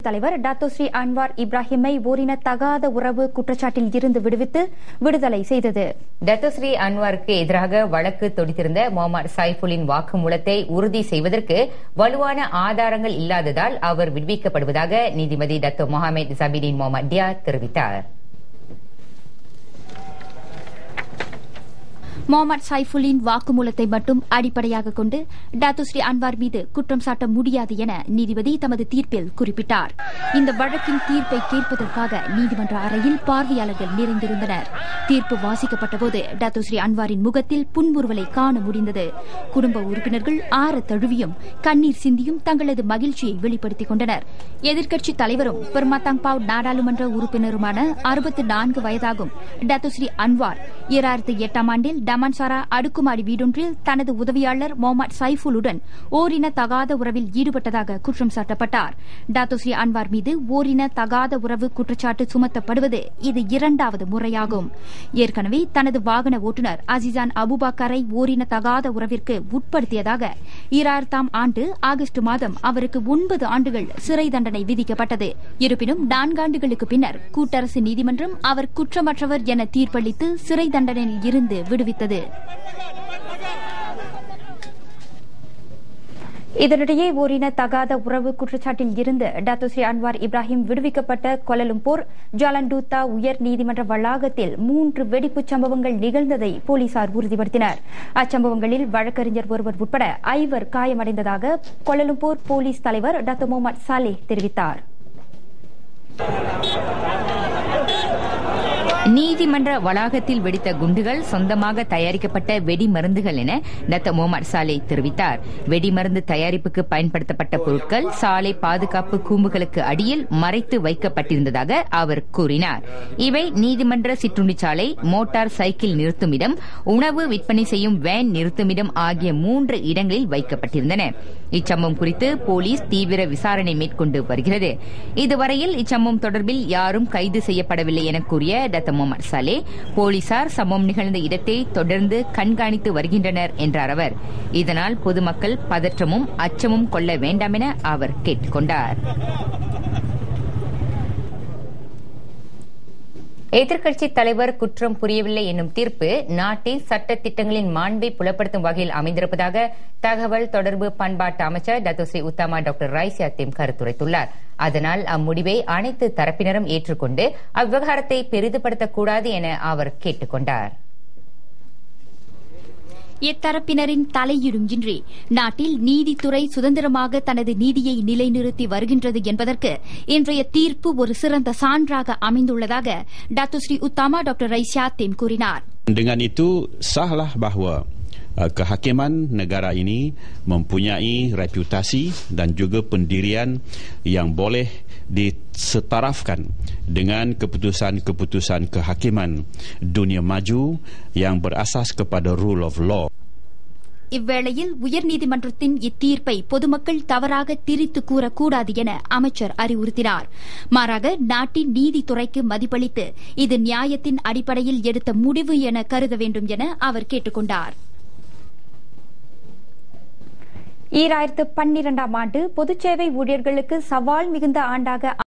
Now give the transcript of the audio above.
தலைவர் Datuk Seri Anwar இப்ராஹிமை ஓரின தகாத உறவு குற்றச்சாட்டில் இருந்து விடுவித்து விடுதலை செய்தது டத்தோஸ்ரீ அன்வாருக்கு எதிராக வழக்கு தொடுத்திருந்த முகமது சைஃபுலின் வாக்குமூலத்தை உறுதி செய்வதற்கு வலுவான ஆதாரங்கள் இல்லாததால் அவர் விடுவிக்கப்படுவதாக நீதிபதி டத்தோ முகமது ஜபீரின் முகமது டியா தெரிவித்தார் முகமது சைஃபுலின் வாக்குமூலத்தை மட்டும் அடிப்படையாக கொண்டு டாத்துஸ்ரீ அன்வார் மீது குற்றம் சாட்ட முடியாது என நீதிபதி தமது தீர்ப்பில் குறிப்பிட்டார் இந்த வழக்கின் தீர்ப்பை கேட்பதற்காக நீதிமன்ற அறையில் பார்வையாளர்கள் நிறைந்திருந்தனர் தீர்ப்பு வாசிக்கப்பட்டபோது டாத்துஸ்ரீ அன்வாரின் முகத்தில் புன்முறுவலை காண முடிந்தது குடும்ப உறுப்பினர்கள் ஆற தழுவியும் கண்ணீர் சிந்தியும் தங்களது மகிழ்ச்சியை வெளிப்படுத்திக் கொண்டனர் எதிர்க்கட்சித் தலைவரும் பெர்மாத்தாங்பாவ் நாடாளுமன்ற உறுப்பினருமான அறுபத்து நான்கு வயதாகும் டாத்துஸ்ரீ அன்வார் இரண்டாயிரத்தி எட்டாம் ஆண்டில் டமான்சாரா அடுக்குமாடி வீடொன்றில் தனது உதவியாளர் மொஹமட் சைஃபுலுடன் ஓரின தகாத உறவில் ஈடுபட்டதாக குற்றம் சாட்டப்பட்டார் டாத்தோஸ்ரீ அன்வார் மீது ஓரின தகாத உறவு குற்றச்சாட்டு சுமத்தப்படுவது இது இரண்டாவது முறையாகும் ஏற்கனவே தனது வாகன ஓட்டுநர் அசிசான் அபுபாக்கரை ஓரின தகாத உறவிற்கு உட்படுத்தியதாக இரண்டாயிரத்தாம் ஆண்டு ஆகஸ்ட் மாதம் அவருக்கு ஒன்பது ஆண்டுகள் சிறை தண்டனை விதிக்கப்பட்டது இருப்பினும் நான்காண்டுகளுக்கு பின்னர் கூட்டரசு நீதிமன்றம் அவர் குற்றமற்றவர் என தீர்ப்பளித்து சிறை தண்டனையில் இருந்து விடுவித்தது இதனிடையே ஓரின தகாத உறவு குற்றச்சாட்டில் இருந்து டாத்தோஸ்ரீ அன்வார் இப்ராஹிம் விடுவிக்கப்பட்ட கொலலும்பூர் ஜாலண்டூத்தா உயர் நீதிமன்ற வளாகத்தில் மூன்று வெடிப்புச் சம்பவங்கள் நிகழ்ந்ததை போலீசார் உறுதிப்படுத்தினர் அச்சம்பவங்களில் வழக்கறிஞர் ஒருவர் உட்பட ஐவர் காயமடைந்ததாக கொலலும்பூர் போலீஸ் தலைவர் டாக்டர் முகமது சாலே தெரிவித்தார் நீதிமன்ற வளாகத்தில் வெடித்த குண்டுகள் சொந்தமாக தயாரிக்கப்பட்ட வெடி மருந்துகள் என டத்த முகமது சாலே தெரிவித்தார் வெடிமருந்து தயாரிப்புக்கு பயன்படுத்தப்பட்ட பொருட்கள் சாலை பாதுகாப்பு கூம்புகளுக்கு அடியில் மறைத்து வைக்கப்பட்டிருந்ததாக அவர் கூறினார் இவை நீதிமன்ற சிற்றுண்டிச்சாலை மோட்டார் சைக்கிள் நிறுத்துமிடம் உணவு விற்பனை செய்யும் வேன் நிறுத்துமிடம் ஆகிய மூன்று இடங்களில் வைக்கப்பட்டிருந்தன இச்சம்பவம் குறித்து போலீஸ் தீவிர விசாரணை மேற்கொண்டு வருகிறது இதுவரையில் இச்சம்பவம் தொடர்பில் யாரும் கைது செய்யப்படவில்லை என கூறிய டத்த முகமது சாலே போலீசார் சம்பவம் நிகழ்ந்த இடத்தை தொடர்ந்து கண்காணித்து வருகின்றனர் என்றார் அவர் இதனால் பொதுமக்கள் பதற்றமும் அச்சமும் கொள்ள வேண்டாம் என அவர் கேட்டுக் கொண்டார் எதிர்க்கட்சித் தலைவர் குற்றம் புரியவில்லை என்னும் தீர்ப்பு நாட்டின் சட்ட திட்டங்களின் மாண்பை புலப்படுத்தும் வகையில் அமைந்திருப்பதாக தகவல் தொடர்பு பண்பாட்டு அமைச்சர் Datuk Seri Utama doctor Rais Yatim கருத்துரைத்துள்ளார் அதனால் அம்முடிவை அனைத்து தரப்பினரும் ஏற்றுக்கொண்டு அவ்விவகாரத்தை பெரிதுபடுத்தக்கூடாது என அவர் கேட்டுக் கொண்டார் எத்தரப்பினரின் தலையீடும் இன்றி நாட்டில் நீதித்துறை சுதந்திரமாக தனது நீதியை நிலைநிறுத்தி வருகின்றது என்பதற்கு இன்றைய தீர்ப்பு ஒரு சிறந்த சான்றாக அமைந்துள்ளதாக doctor Utama doctor Rais Yatim கூறினார் Dengan itu sahlah bahawa uh, kehakiman negara ini mempunyai reputasi dan juga pendirian yang boleh disetarafkan dengan keputusan-keputusan kehakiman dunia maju yang berasas kepada rule of law. இவ்வேளையில் உயர்நீதிமன்றத்தின் இத்தீர்ப்பை பொதுமக்கள் தவறாக திரித்து கூறக்கூடாது என அமைச்சர் அறிவுறுத்தினார் மாறாக நாட்டின் நீதித்துறைக்கு மதிப்பளித்து இது நியாயத்தின் அடிப்படையில் எடுத்த முடிவு என கருத வேண்டும் என அவர் கேட்டுக் கொண்டார் ஈராயிரத்து பன்னிரண்டாம் ஆண்டு பொதுச்சேவை ஊழியர்களுக்கு சவால் மிகுந்த ஆண்டாக